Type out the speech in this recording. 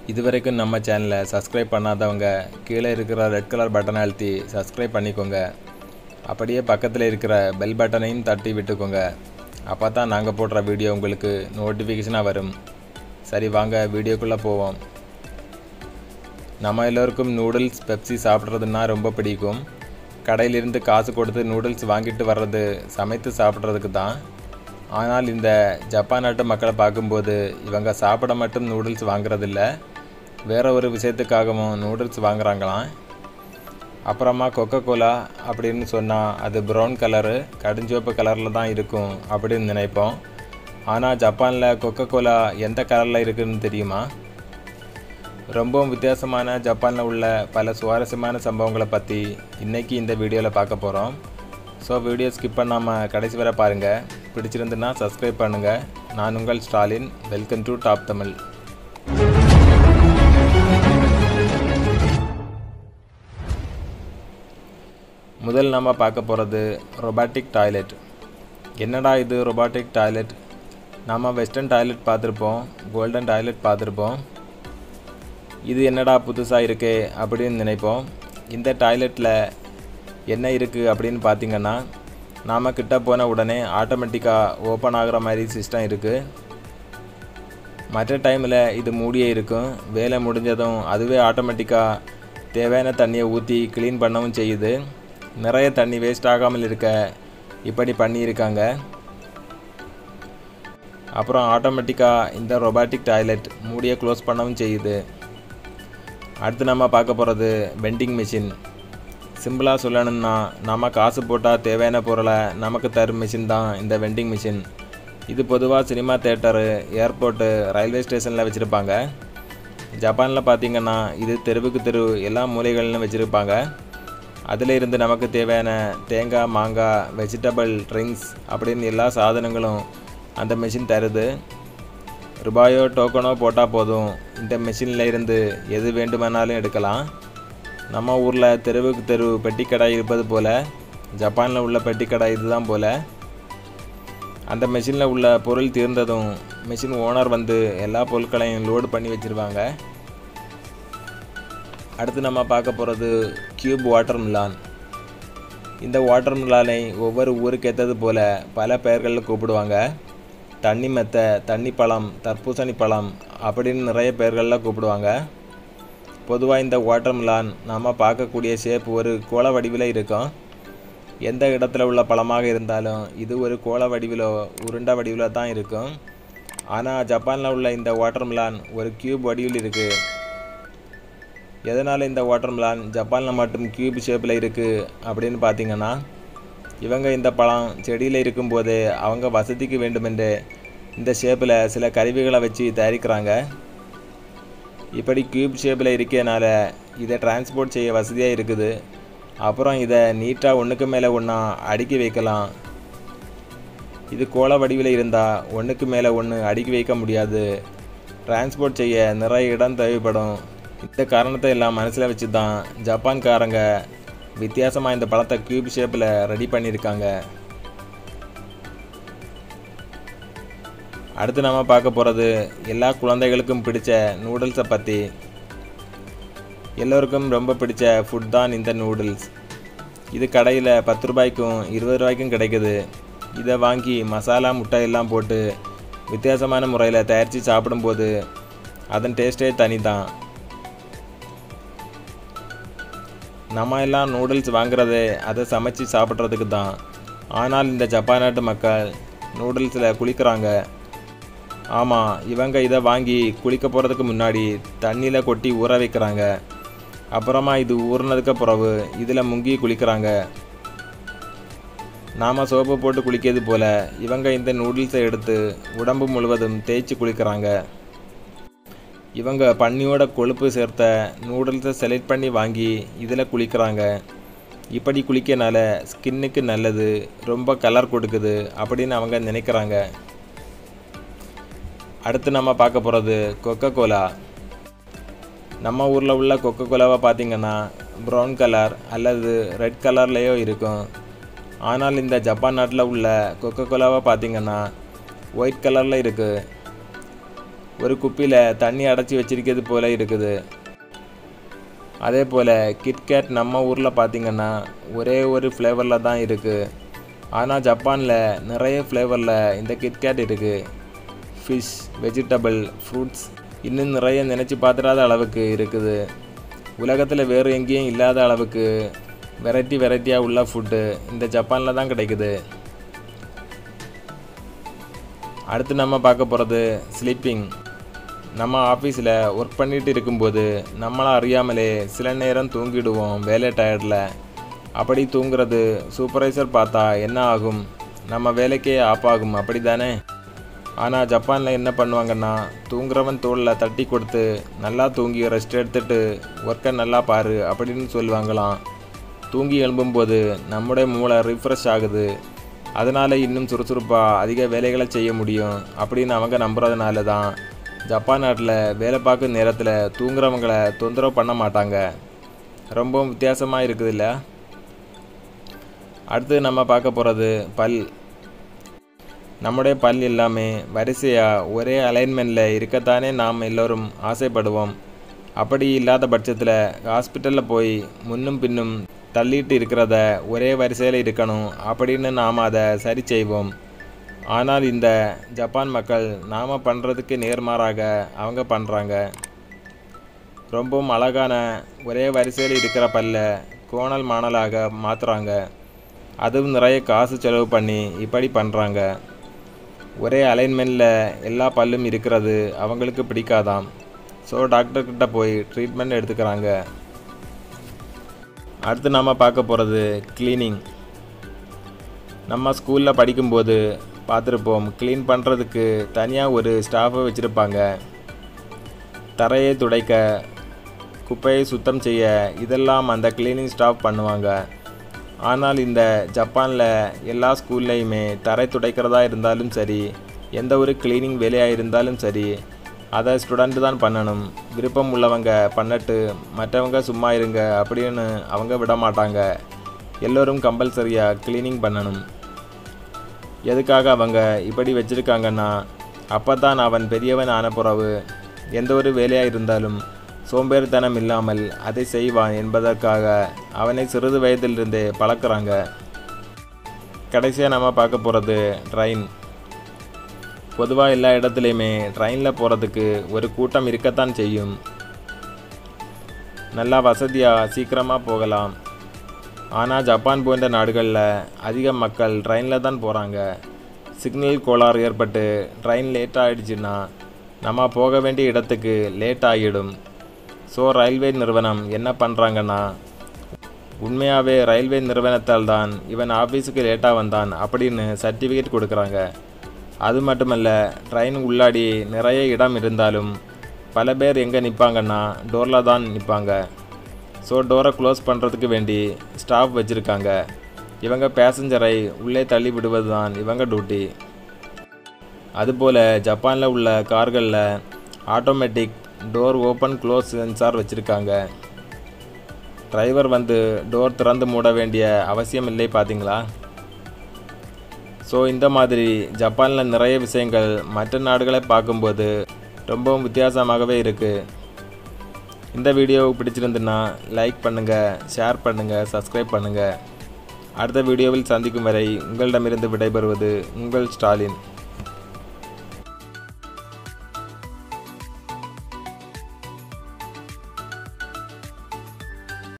இதுவரைக்கும் நம்ம சேனலை சப்ஸ்கிரைப் பண்ணாதவங்க கீழே இருக்கிற ரெட் கலர் பட்டனை அழுத்தி சப்ஸ்கிரைப் பண்ணிக்கோங்க அப்படியே பக்கத்தில் இருக்கிற பெல் பட்டனையும் தட்டி விட்டுக்கோங்க அப்போ தான் நாங்கள் போடுற வீடியோ உங்களுக்கு நோட்டிஃபிகேஷனாக வரும் சரி வாங்க வீடியோக்குள்ளே போவோம் நம்ம எல்லோருக்கும் நூடுல்ஸ் பெப்சி சாப்பிட்றதுன்னா ரொம்ப பிடிக்கும் கடையிலிருந்து காசு கொடுத்து நூடுல்ஸ் வாங்கிட்டு வர்றது சமைத்து சாப்பிட்றதுக்கு தான் ஆனால் இந்த ஜப்பான் நாட்டு மக்களை பார்க்கும்போது இவங்க சாப்பிட மட்டும் நூடுல்ஸ் வாங்குறதில்ல வேற ஒரு விஷயத்துக்காகவும் நூடுல்ஸ் வாங்குறாங்களாம் அப்புறமா கொக்கோ கோலா அப்படின்னு சொன்னால் அது ப்ரௌன் கலரு கடுஞ்சிவப்பு கலரில் தான் இருக்கும் அப்படின்னு நினைப்போம் ஆனால் ஜப்பானில் கொக்கோ கோலா எந்த கலரில் இருக்குதுன்னு தெரியுமா ரொம்பவும் வித்தியாசமான ஜப்பானில் உள்ள பல சுவாரஸ்யமான சம்பவங்களை பற்றி இன்றைக்கி இந்த வீடியோவில் பார்க்க போகிறோம் ஸோ வீடியோ ஸ்கிப் பண்ணாமல் கடைசி வரை பாருங்கள் பிடிச்சிருந்துன்னா சப்ஸ்கிரைப் பண்ணுங்கள் நான் உங்கள் Stalin welcome to top Tamil முதல் நம்ம பார்க்க போகிறது ரொபாட்டிக் டாய்லெட் என்னடா இது ரொபாட்டிக் டாய்லெட் நாம் வெஸ்டர்ன் டாய்லெட் பார்த்துருப்போம் கோல்டன் டாய்லெட் பார்த்துருப்போம் இது என்னடா புதுசாக இருக்கே அப்படின்னு நினைப்போம் இந்த டாய்லெட்டில் என்ன இருக்குது அப்படின்னு பார்த்தீங்கன்னா நாம் கிட்ட போன உடனே ஆட்டோமேட்டிக்காக ஓப்பன் ஆகிற மாதிரி சிஸ்டம் இருக்குது மற்ற டைமில் இது மூடியே இருக்கும் வேலை முடிஞ்சதும் அதுவே ஆட்டோமேட்டிக்காக தேவையான தண்ணியை ஊற்றி க்ளீன் பண்ணவும் செய்யுது நிறைய தண்ணி வேஸ்ட் ஆகாமல் இருக்க இப்படி பண்ணியிருக்காங்க அப்புறம் ஆட்டோமேட்டிக்காக இந்த ரொபாட்டிக் டாய்லெட் மூடியை க்ளோஸ் பண்ணவும் செய்யுது அடுத்து நம்ம பார்க்க போகிறது வெண்டிங் மிஷின் சிம்பிளாக சொல்லணும்னா நம்ம காசு போட்டால் தேவையான பொருளை நமக்கு தரும் மிஷின் தான் இந்த வெண்டிங் மிஷின் இது பொதுவாக சினிமா தேட்டரு ஏர்போர்ட்டு ரயில்வே ஸ்டேஷனில் வச்சுருப்பாங்க ஜப்பானில் பார்த்திங்கன்னா இது தெருவுக்கு தெரு எல்லா மூலைகள்லையும் வச்சுருப்பாங்க அதில் இருந்து நமக்கு தேவையான தேங்காய் மாங்காய் வெஜிடபிள் ட்ரிங்க்ஸ் அப்படின்னு எல்லா சாதனங்களும் அந்த மிஷின் தருது ரூபாயோ டோக்கனோ போட்டால் போதும் இந்த மிஷினில் இருந்து எது வேண்டுமானாலும் எடுக்கலாம் நம்ம ஊரில் தெருவுக்கு தெரு பெட்டிக்கடை இருப்பது போல் ஜப்பானில் உள்ள பெட்டிக்கடை இதுதான் போல் அந்த மிஷினில் உள்ள பொருள் தீர்ந்ததும் மிஷின் ஓனர் வந்து எல்லா பொருட்களையும் லோடு பண்ணி வச்சுருவாங்க அடுத்து நம்ம பார்க்க போகிறது கியூப் வாட்டர் மிலான் இந்த வாட்டர் மிலானை ஒவ்வொரு ஊருக்கு ஏற்றது போல் பல பெயர்களில் கூப்பிடுவாங்க தண்ணி மெத்தை தண்ணி பழம் தர்பூசணி பழம் அப்படின்னு நிறைய பெயர்களில் கூப்பிடுவாங்க பொதுவாக இந்த வாட்டர் மிலான் நாம் பார்க்கக்கூடிய ஷேப் ஒரு கோள வடிவில் இருக்கும் எந்த இடத்துல உள்ள பழமாக இருந்தாலும் இது ஒரு கோள வடிவிலோ உருண்டை வடிவில் தான் இருக்கும் ஆனால் ஜப்பானில் உள்ள இந்த வாட்டர் மிலான் ஒரு கியூப் வடிவில் இருக்குது எதனால் இந்த வாட்டர் மிலான் ஜப்பானில் மட்டும் கியூப் ஷேப்பில் இருக்குது அப்படின்னு பார்த்தீங்கன்னா இவங்க இந்த பழம் செடியில் இருக்கும்போதே அவங்க வசதிக்கு வேண்டுமென்று இந்த ஷேப்பில் சில கருவிகளை வச்சு தயாரிக்கிறாங்க இப்படி கியூப் ஷேப்பில் இருக்கனால இதை டிரான்ஸ்போர்ட் செய்ய வசதியாக இருக்குது அப்புறம் இதை நீட்டாக ஒன்றுக்கு மேலே ஒன்றா அடுக்கி வைக்கலாம் இது கோள வடிவில் இருந்தால் ஒன்றுக்கு மேலே ஒன்று அடுக்கி வைக்க முடியாது டிரான்ஸ்போர்ட் செய்ய நிறைய இடம் தேவைப்படும் இந்த காரணத்தை எல்லாம் மனசில் வச்சு தான் ஜப்பான்காரங்க வித்தியாசமாக இந்த பழத்தை கியூப் ஷேப்பில் ரெடி பண்ணியிருக்காங்க அடுத்து நம்ம பார்க்க போகிறது எல்லா குழந்தைகளுக்கும் பிடிச்ச நூடுல்ஸை பற்றி எல்லோருக்கும் ரொம்ப பிடிச்ச ஃபுட் தான் இந்த நூடுல்ஸ் இது கடையில் பத்து ரூபாய்க்கும் இருபது ரூபாய்க்கும் கிடைக்குது இதை வாங்கி மசாலா முட்டை எல்லாம் போட்டு வித்தியாசமான முறையில் தயாரித்து சாப்பிடும்போது அதன் டேஸ்ட்டே தனி தான் நம்ம எல்லாம் நூடுல்ஸ் வாங்குறதே அதை சமைச்சு சாப்பிட்றதுக்கு தான் ஆனால் இந்த ஜப்பான் நாட்டு மக்கள் நூடுல்ஸில் குளிக்கிறாங்க ஆமாம் இவங்க இதை வாங்கி குளிக்க போகிறதுக்கு முன்னாடி தண்ணியில் கொட்டி ஊற வைக்கிறாங்க அப்புறமா இது ஊறினதுக்கு பிறகு இதில் முங்கி குளிக்கிறாங்க நாம் சோப்பு போட்டு குளிக்கிறது போல் இவங்க இந்த நூடுல்ஸை எடுத்து உடம்பு முழுவதும் தேய்ச்சி குளிக்கிறாங்க இவங்க பன்னியோட கொழுப்பு சேர்த்த நூடுல்ஸை செலக்ட் பண்ணி வாங்கி இதில் குளிக்கிறாங்க இப்படி குளிக்கனால ஸ்கின்னுக்கு நல்லது ரொம்ப கலர் கொடுக்குது அப்படின்னு அவங்க நினைக்கிறாங்க அடுத்து நம்ம பார்க்க போகிறது கொக்கோ கோலா நம்ம ஊரில் உள்ள கொக்கோ கோலாவை பார்த்திங்கன்னா ப்ரௌன் கலர் அல்லது ரெட் கலர்லேயோ இருக்கும் ஆனால் இந்த ஜப்பான் நாட்டில் உள்ள கொக்கோ கோலாவை பார்த்திங்கன்னா ஒயிட் கலரில் இருக்குது ஒரு குப்பியில் தண்ணி அடைச்சி வச்சிருக்கிறது போல இருக்குது அதே போல் கிட்கேட் நம்ம ஊரில் பார்த்திங்கன்னா ஒரே ஒரு ஃப்ளேவரில் தான் இருக்குது ஆனால் ஜப்பானில் நிறைய ஃப்ளேவரில் இந்த கிட்கேட் இருக்குது ஃபிஷ் வெஜிடபிள் ஃப்ரூட்ஸ் இன்னும் நிறைய நினச்சி பார்த்துடாத அளவுக்கு இருக்குது உலகத்தில் வேறு எங்கேயும் இல்லாத அளவுக்கு வெரைட்டி வெரைட்டியாக உள்ள ஃபுட்டு இந்த ஜப்பானில் தான் கிடைக்குது அடுத்து நம்ம பார்க்க போகிறது ஸ்லீப்பிங் நம்ம ஆஃபீஸில் ஒர்க் பண்ணிட்டு இருக்கும்போது நம்மளை அறியாமலே சில நேரம் தூங்கிடுவோம் வேலை டயர்டில் அப்படி தூங்குறது சூப்பர்வைசர் பார்த்தா என்ன ஆகும் நம்ம வேலைக்கே ஆஃப் ஆகும் அப்படி தானே ஆனால் ஜப்பானில் என்ன பண்ணுவாங்கன்னா தூங்குறவன் தோளில் தட்டி கொடுத்து நல்லா தூங்கி ரெஸ்ட் எடுத்துட்டு ஒர்க்கை நல்லா பாரு அப்படின்னு சொல்லுவாங்களாம் தூங்கி எழும்பும்போது நம்முடைய மூளை ரிஃப்ரெஷ் ஆகுது அதனால் இன்னும் சுறுசுறுப்பாக அதிக வேலைகளை செய்ய முடியும் அப்படின்னு அவங்க நம்புறதுனால தான் ஜப்பான் நாட்டில் வேலை பார்க்கும் நேரத்தில் தூங்குறவங்களை தொந்தரவு பண்ண மாட்டாங்க ரொம்பவும் வித்தியாசமாக இருக்குது இல்லை அடுத்து நம்ம பார்க்க போகிறது பல் நம்முடைய பல் எல்லாமே வரிசையாக ஒரே அலைன்மெண்ட்டில் இருக்கத்தானே நாம் எல்லோரும் ஆசைப்படுவோம் அப்படி இல்லாத பட்சத்தில் ஹாஸ்பிட்டலில் போய் முன்னும் பின்னும் தள்ளிட்டு இருக்கிறத ஒரே வரிசையில் இருக்கணும் அப்படின்னு நாம் அதை சரி செய்வோம் ஆனால் இந்த ஜப்பான் மக்கள் நாம் பண்ணுறதுக்கு நேர்மாறாக அவங்க பண்ணுறாங்க ரொம்பவும் அழகான ஒரே வரிசையில் இருக்கிற பல்ல கோணல் மாணலாக மாற்றுறாங்க அதுவும் நிறைய காசு செலவு பண்ணி இப்படி பண்ணுறாங்க ஒரே அலைன்மெண்ட்டில் எல்லா பல்லும் இருக்கிறது அவங்களுக்கு பிடிக்காதாம் ஸோ டாக்டர்கிட்ட போய் ட்ரீட்மெண்ட் எடுத்துக்கிறாங்க அடுத்து நாம் பார்க்க போகிறது க்ளீனிங் நம்ம ஸ்கூலில் படிக்கும்போது பார்த்துருப்போம் க்ளீன் பண்ணுறதுக்கு தனியாக ஒரு ஸ்டாஃபை வச்சுருப்பாங்க தரையை துடைக்க குப்பையை சுத்தம் செய்ய இதெல்லாம் அந்த க்ளீனிங் ஸ்டாஃப் பண்ணுவாங்க ஆனால் இந்த ஜப்பானில் எல்லா ஸ்கூல்லையுமே தரை துடைக்கிறதா இருந்தாலும் சரி எந்த ஒரு க்ளீனிங் வேலையாக இருந்தாலும் சரி அதை ஸ்டூடெண்ட் தான் பண்ணணும் விருப்பம் உள்ளவங்க பண்ணட்டு மற்றவங்க சும்மா இருங்க அப்படின்னு அவங்க விட மாட்டாங்க எல்லோரும் கம்பல்சரியாக க்ளீனிங் பண்ணணும் எதுக்காக அவங்க இப்படி வச்சுருக்காங்கன்னா அப்போ தான் அவன் பெரியவன் ஆன பிறகு எந்த ஒரு வேலையாக இருந்தாலும் சோம்பேறித்தனம் இல்லாமல் அதை செய்வான் என்பதற்காக அவனை சிறிது வயதிலிருந்தே பழக்கிறாங்க கடைசியாக நம்ம பார்க்க போகிறது ட்ரெயின் பொதுவாக எல்லா இடத்துலையுமே ட்ரெயினில் போகிறதுக்கு ஒரு கூட்டம் இருக்கத்தான் செய்யும் நல்லா வசதியாக சீக்கிரமாக போகலாம் ஆனால் ஜப்பான் போன்ற நாடுகளில் அதிக மக்கள் ட்ரெயினில் தான் போகிறாங்க சிக்னல் கோளாறு ஏற்பட்டு ட்ரெயின் லேட் ஆகிடுச்சுன்னா நம்ம போக வேண்டிய இடத்துக்கு லேட் ஆகிடும் ஸோ ரயில்வே நிறுவனம் என்ன பண்ணுறாங்கன்னா உண்மையாகவே ரயில்வே நிறுவனத்தால் தான் இவன் ஆஃபீஸுக்கு லேட்டாக வந்தான் அப்படின்னு சர்டிஃபிகேட் கொடுக்குறாங்க அது மட்டுமல்ல ட்ரெயின் உள்ளாடி நிறைய இடம் இருந்தாலும் பல பேர் எங்கே நிற்பாங்கன்னா டோரில் தான் நிற்பாங்க ஸோ டோரை க்ளோஸ் பண்ணுறதுக்கு வேண்டி ஸ்டாஃப் வச்சுருக்காங்க இவங்க பேசஞ்சரை உள்ளே தள்ளி விடுவது தான் இவங்க டியூட்டி அதுபோல் ஜப்பானில் உள்ள கார்களில் automatic door open close sensor வச்சுருக்காங்க டிரைவர் வந்து டோர் திறந்து மூட வேண்டிய அவசியம் இல்லை பார்த்தீங்களா ஸோ இந்த மாதிரி ஜப்பானில் நிறைய விஷயங்கள் மற்ற நாடுகளை பார்க்கும்போது ரொம்பவும் வித்தியாசமாகவே இருக்குது இந்த வீடியோ பிடிச்சிருந்துன்னா லைக் பண்ணுங்கள் ஷேர் பண்ணுங்கள் சப்ஸ்கிரைப் பண்ணுங்கள் அடுத்த வீடியோவில் சந்திக்கும் வரை உங்களிடமிருந்து விடைபெறுவது உங்கள் ஸ்டாலின்